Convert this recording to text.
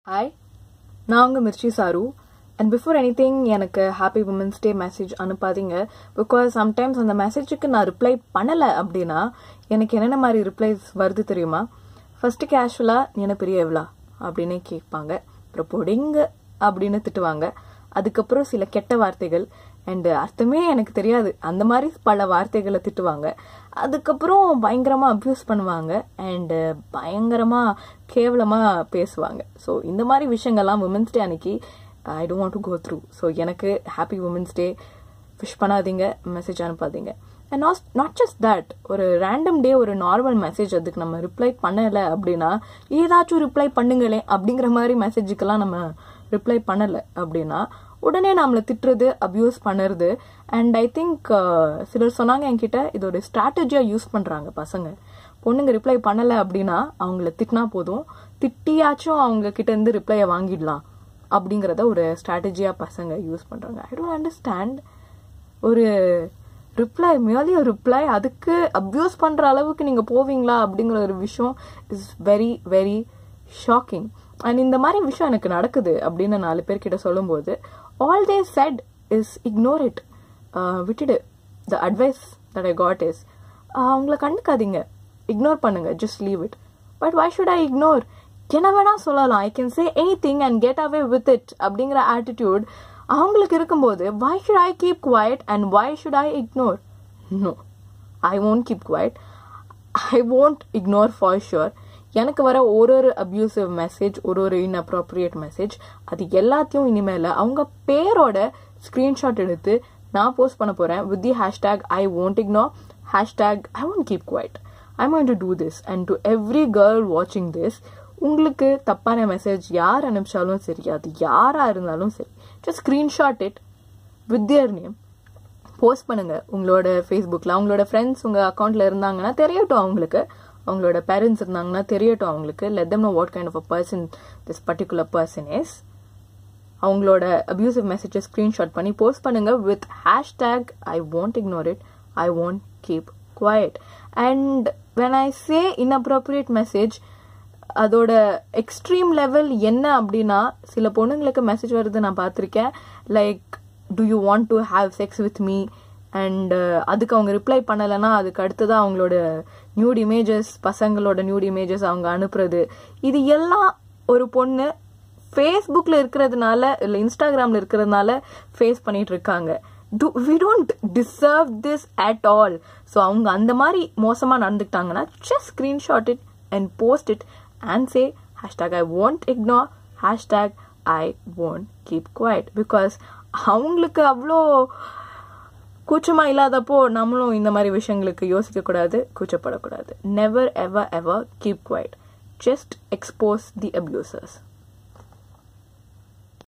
hi நான் உங்கள் Mirchi Charu and before anything எனக்கு ஹாப்பி உமன்ஸ் டே மெசேஜ் அனுப்பாதீங்க பிகாஸ் சம்டைம்ஸ் அந்த மெசேஜுக்கு நான் ரிப்ளை பண்ணலை அப்படின்னா எனக்கு என்னென்ன மாதிரி ரிப்ளைஸ் வருது தெரியுமா ஃபர்ஸ்ட் கேஷுவலாக நீ என்ன பெரிய எவ்வளா அப்படின்னு கேட்பாங்க அப்புறம் பொடிங்க அப்படின்னு திட்டுவாங்க அதுக்கப்புறம் சில கெட்ட வார்த்தைகள் அண்டு அர்த்தமே எனக்கு தெரியாது அந்த மாதிரி பல வார்த்தைகளை திட்டுவாங்க அதுக்கப்புறம் பயங்கரமாக அப்யூஸ் பண்ணுவாங்க அண்டு பயங்கரமாக கேவலமாக பேசுவாங்க ஸோ இந்த மாதிரி விஷயங்கள்லாம் உமன்ஸ் டே அன்னைக்கு I don't want to go through so எனக்கு ஹாப்பி உமன்ஸ் டே விஷ் பண்ணாதீங்க மெசேஜ் அனுப்பாதீங்க and not not just that ஒரு ரேண்டம் டே ஒரு நார்மல் மெசேஜ் அதுக்கு நம்ம ரிப்ளை பண்ணலை அப்படின்னா ஏதாச்சும் ரிப்ளை பண்ணுங்களேன் அப்படிங்கிற மாதிரி மெசேஜுக்கெல்லாம் நம்ம ரிப்ளை பண்ணலை அப்படின்னா உடனே நம்மளை திட்டுறது அப்யூஸ் பண்ணுறது அண்ட் ஐ திங்க் சிலர் சொன்னாங்க என்கிட்ட இது ஒரு ஸ்ட்ராட்டஜியாக யூஸ் பண்ணுறாங்க பசங்க பொண்ணுங்க ரிப்ளை பண்ணலை அப்படின்னா அவங்கள திட்டினா போதும் திட்டியாச்சும் அவங்க கிட்ட இருந்து ரிப்ளையை வாங்கிடலாம் அப்படிங்கிறத ஒரு ஸ்ட்ராட்டஜியாக பசங்க யூஸ் பண்ணுறாங்க ஐ டோன்ட் அண்டர்ஸ்டாண்ட் ஒரு ரிப்ளை மியர்லி ஒரு ரிப்ளை அதுக்கு அப்யூஸ் பண்ணுற அளவுக்கு நீங்கள் போவீங்களா அப்படிங்கிற ஒரு விஷயம் is very very shocking and இந்த மாதிரி விஷயம் எனக்கு நடக்குது அப்படின்னு நாலு பேர்கிட்ட சொல்லும்போது all they said is ignore it விட்டுடு the advice that I got is அவங்கள கண்டுக்காதீங்க இக்னோர் பண்ணுங்க just leave it but why should I ignore என்ன வேணா சொல்லலாம் I can say anything and get away with it அப்படிங்கிற attitude அவங்களுக்கு இருக்கும்போது why should I keep quiet and why should I ignore no I won't keep quiet I won't ignore for sure எனக்கு வர ஒரு ஒரு abusive message ஒரு ஒரு inappropriate message அது எல்லாத்தையும் இனிமேல் அவங்க பேரோட ஸ்க்ரீன்ஷாட் எடுத்து நான் போஸ்ட் பண்ண போகிறேன் with the hashtag I won't ignore hashtag I won't keep quiet I want to do this and to every girl வாட்சிங் திஸ் உங்களுக்கு தப்பான மெசேஜ் யார் அனுப்பிச்சாலும் சரி அது யாராக இருந்தாலும் சரி just screenshot it with their name post பண்ணுங்க உங்களோட ஃபேஸ்புக்கில் அவங்களோட ஃப்ரெண்ட்ஸ் உங்கள் அக்கௌண்ட்டில் இருந்தாங்கன்னா தெரியட்டும் அவங்களுக்கு அவங்களோட பேரண்ட்ஸ் இருந்தாங்கன்னா தெரியட்டும் அவங்களுக்கு let them know what kind of a person this particular person is அவங்களோட அப்யூசிவ் மெசேஜஸ் ஸ்க்ரீன்ஷாட் பண்ணி போஸ்ட் பண்ணுங்க with hashtag I want ignore it I want keep quiet and when I say inappropriate message அதோட extreme level என்ன அப்படின்னா சில பொண்ணுங்களுக்கு message வருது நான் பார்த்துருக்கேன் like do you want to have sex with me and அதுக்கு அவங்க ரிப்ளை பண்ணலைன்னா அதுக்கு அடுத்ததான் அவங்களோட நியூட் இமேஜஸ் பசங்களோட நியூட் இமேஜஸ் அவங்க அனுப்புறது இது எல்லாம் ஒரு பொண்ணு ஃபேஸ்புக்கில் இருக்கிறதுனால இல்லை இன்ஸ்டாகிராமில் இருக்கிறதுனால ஃபேஸ் பண்ணிட்டு இருக்காங்க do we don't deserve this at all so அவங்க அந்த மாதிரி மோசமாக நடந்துக்கிட்டாங்கன்னா just screenshot it and post it and say hashtag I want ignore hashtag I want keep quiet because அவங்களுக்கு அவ்வளோ கூச்சமா இல்லாதப்போ நம்மளும் இந்த மாதிரி விஷயங்களுக்கு யோசிக்க கூடாது கூச்சப்படக்கூடாது never ever ever keep quiet just expose the abusers